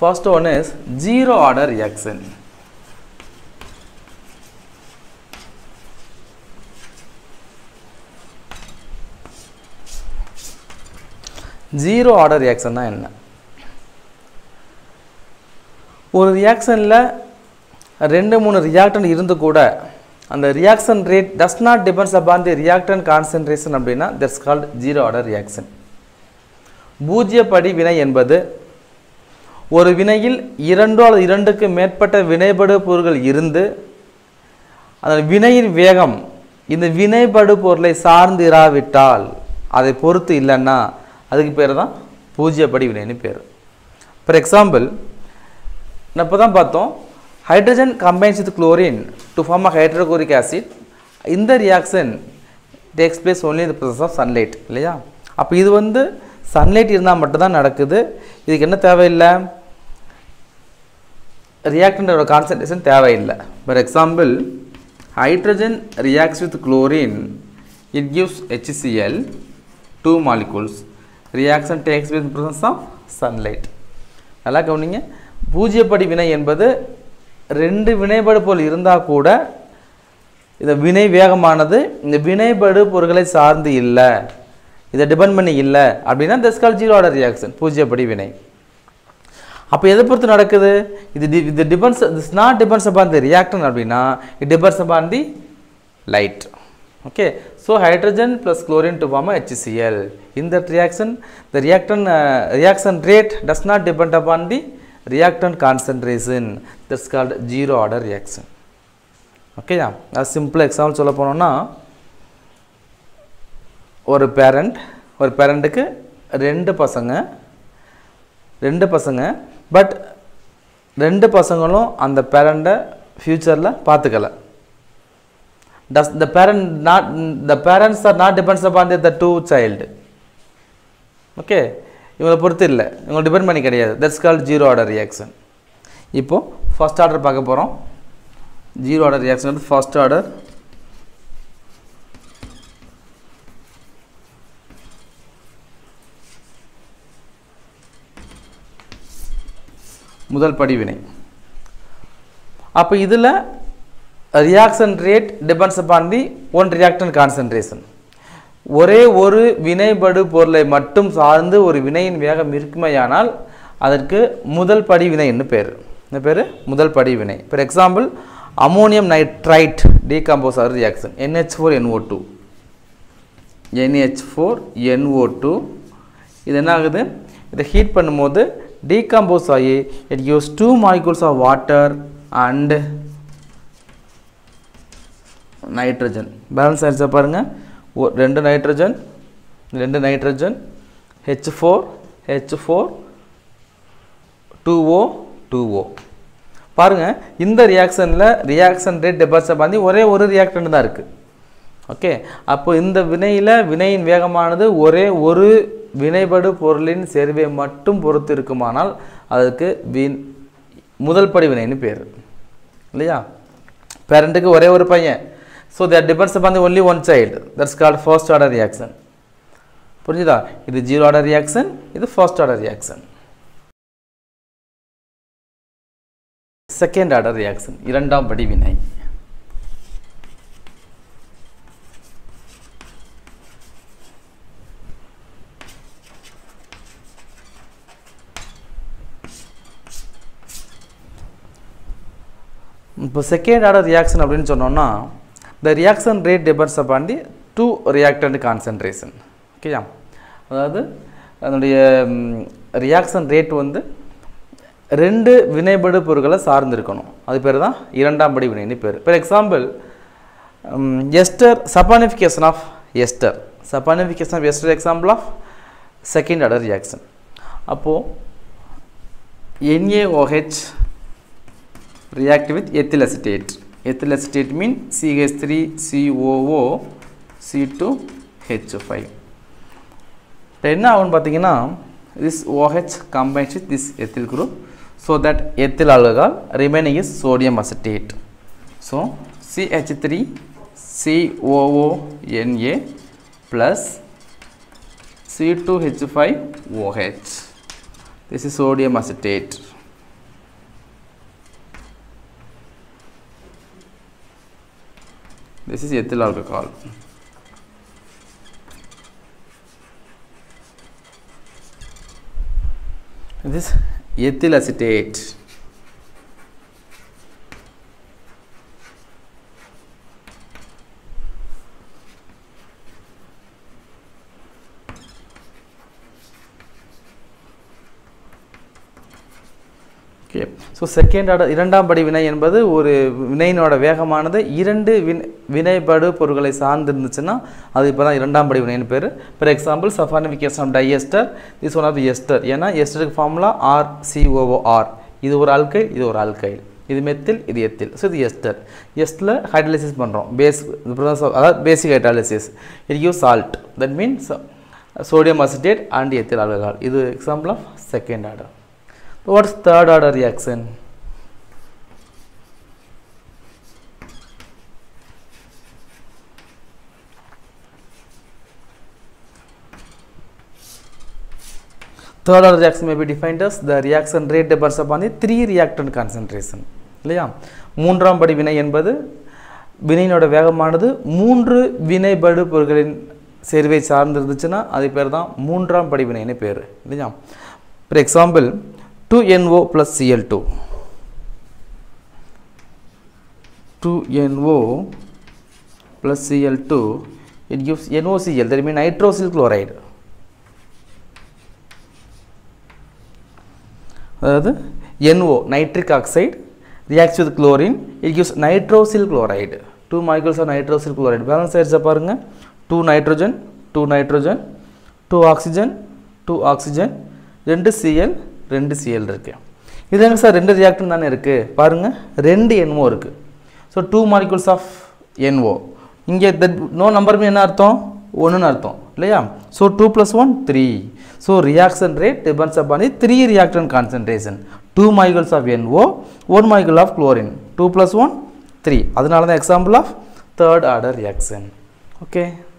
First one is zero order reaction. Zero order ரியாக்ஷன்னா என்ன ஒரு ரியாக்ஷனில் ரெண்டு மூணு ரியாக்டன் இருந்து கூட அந்த reaction rate does not depends upon the reactant concentration அப்படின்னா that's called zero order reaction பூஜ்ஜியப்படி வினை என்பது ஒரு வினையில் இரண்டோ அல்லது இரண்டுக்கு மேற்பட்ட வினைபடு பொருள்கள் இருந்து அந்த வினையின் வேகம் இந்த வினைபடு பொருளை சார்ந்து இராவிட்டால் அதை பொறுத்து இல்லைன்னா அதுக்கு பேர் தான் பூஜ்ஜியப்படி வினைன்னு பேர் ஃபார் எக்ஸாம்பிள் நான் இப்போ தான் பார்த்தோம் hydrogen combines with chlorine to form a hydrochloric acid இந்த ரியாக்ஷன் டேக்ஸ் பிளேஸ் ஒன்லி இந்த ப்ரொசஸ் ஆஃப் சன்லைட் இல்லையா அப்போ இது வந்து சன்லைட் இருந்தால் மட்டும்தான் நடக்குது இதுக்கு என்ன தேவையில்லை ரியாக்டண்டோட கான்சன்ட்ரேஷன் தேவையில்லை for example hydrogen reacts with chlorine it gives HCl two molecules reaction takes with presence of sunlight நல்லா கவனிங்க பூஜ்ஜியப்படி வினை என்பது ரெண்டு வினைபடு போல் இருந்தால் கூட இந்த வினை வேகமானது இந்த வினைபடு பொருட்களை சார்ந்து இல்லை இதை டிபெண்ட் பண்ணி இல்லை அப்படின்னா thus call zero order reaction பூஜ்ஜியப்படி வினை அப்போ எதை பொறுத்து நடக்குது இது டி இது depends this not depends upon the reactant அப்படின்னா it depends upon the light okay so hydrogen plus chlorine to form a HCl in that reaction the reactant uh, reaction rate does not depend upon the reactant concentration that's called zero order reaction okay yeah a simple example சொல்ல போனோம்னா ஒரு parent ஒரு பேரண்ட்டுக்கு ரெண்டு பசங்க ரெண்டு பசங்க but ரெண்டு பசங்களும் அந்த பேரண்ட்டை ஃப்யூச்சரில் பார்த்துக்கல does the parent not the parents are not depends upon the, the two child okay இவங்களை பொறுத்து இல்லை இவங்களை டிபெண்ட் பண்ணி கிடையாது that's called zero order reaction இப்போது ஃபர்ஸ்ட் ஆர்டர் பார்க்க போகிறோம் ஜீரோ ஆர்டர் ரியாக்ஷன் வந்து ஃபர்ஸ்ட் ஆர்டர் முதல் படி வினை அப்போ இதில் reaction rate depends upon the one reactant concentration ஒரே ஒரு வினைபடு பொருளை மட்டும் சார்ந்து ஒரு வினையின் வேகம் இருக்குமையானால் அதற்கு முதல் படி வினை என்ன பேர் என்ன பேர் முதல் படி வினை for example ammonium nitrite decompose ஆகிற reaction N H four N O two N H four N O two இது என்ன ஆகுது இதை ஹீட் பண்ணும்போது டீகம்போஸ் ஆகி it use two molecules of water and nitrogen balance ஆயிடுச்சா பாருங்கள் ஓ ரெண்டு நைட்ரஜன் ரெண்டு nitrogen H four H four two O two O பாருங்கள் இந்த ரியாக்ஷனில் ரியாக்ஷன் ரேட் டெபாசிட் பண்ணி ஒரே ஒரு ரியாக்டன் தான் இருக்குது ஓகே அப்போ இந்த வினையில் வினையின் வேகமானது ஒரே ஒரு வினைபடு பொருளின் சேர்வை மட்டும் பொறுத்து இருக்குமானால் அதுக்கு வின் முதல் படி வினைன்னு பேர் இல்லையா பேரண்ட்டுக்கு ஒரே ஒரு பையன் so that depends upon the only one child that's called first order reaction புரிஞ்சுதா இது ஜீரோ ஆர்டர் ரியாக்ஷன் இது first order reaction second order reaction இரண்டாம் படி வினை இப்போ செகண்ட் ஆர்டர் ரியாக்ஷன் அப்படின்னு சொன்னோம்னா the reaction rate depends upon the two reactant concentration ஓகேயா அதாவது அதனுடைய ரியாக்ஷன் ரேட் வந்து ரெண்டு வினைபடு பொருட்களை சார்ந்து இருக்கணும் அது பேர் தான் இரண்டாம் படி வினைன்னு பேர் for example ester saponification of ester saponification of ester example of second order reaction அப்போது NaOH react with ethyl acetate. Ethyl acetate mean CH3 COO C2H5. இப்போ என்ன ஆகும்னு பார்த்தீங்கன்னா this OH combines with this ethyl group so that ethyl alcohol remaining is sodium acetate. So CH3 COONA plus C2H5OH. This is sodium acetate. this is ethyl alcohol this ethyl acetate okay so second order இரண்டாம் படி வினை என்பது ஒரு வினையினோட வேகமானது இரண்டு வினை வினைபடு பொருட்களை சார்ந்து இருந்துச்சுன்னா அது இப்போ தான் இரண்டாம் படி வினைன்னு பேர் for example saponification of diester this one of ester ஏன்னா எஸ்டருக்கு ஃபார்முலா ஆர் சிஓஓஆர் இது ஒரு அல்கைல் இது ஒரு அல்கைல் இது மெத்தில் இது எத்தில் ஸோ இது எஸ்டர் எஸ்டில் ஹைட்ரலிசிஸ் பண்ணுறோம் பேஸ் அதாவது basic hydrolysis it you salt that means sodium acetate and ethyl alcohol இது example of second order What's third order reaction? Third order reaction may be defined as the reaction rate depends upon the three reactant concentration. இல்லையா மூன்றாம் படி வினை என்பது வினையினோட வேகமானது மூன்று வினைபடு பொருட்களின் சேர்வை சார்ந்து இருந்துச்சுன்னா அது பேர் தான் மூன்றாம் படி வினைன்னு பேர் இல்லையா for example 2NO plus Cl2 2NO plus Cl2 it gives NOCl that means nitrosyl chloride அதாவது NO nitric oxide reacts with chlorine it gives nitrosyl chloride two molecules of nitrosyl chloride balance ஆயிடுச்சா பாருங்க 2 nitrogen 2 nitrogen 2 oxygen 2 oxygen ரெண்டு Cl ரெண்டு C L இருக்குது இது எங்க sir ரெண்டு ரியாக்டன் தானே இருக்குது பாருங்கள் ரெண்டு என்ஓ இருக்குது so two molecules of N O இங்கே தட் நோ நம்பர் என்ன அர்த்தம் ஒன்றுன்னு அர்த்தம் இல்லையா so two plus one three so reaction rate depends upon the three reactant concentration two molecules of N O one molecule of chlorine two plus one three அதனால தான் example of third order reaction okay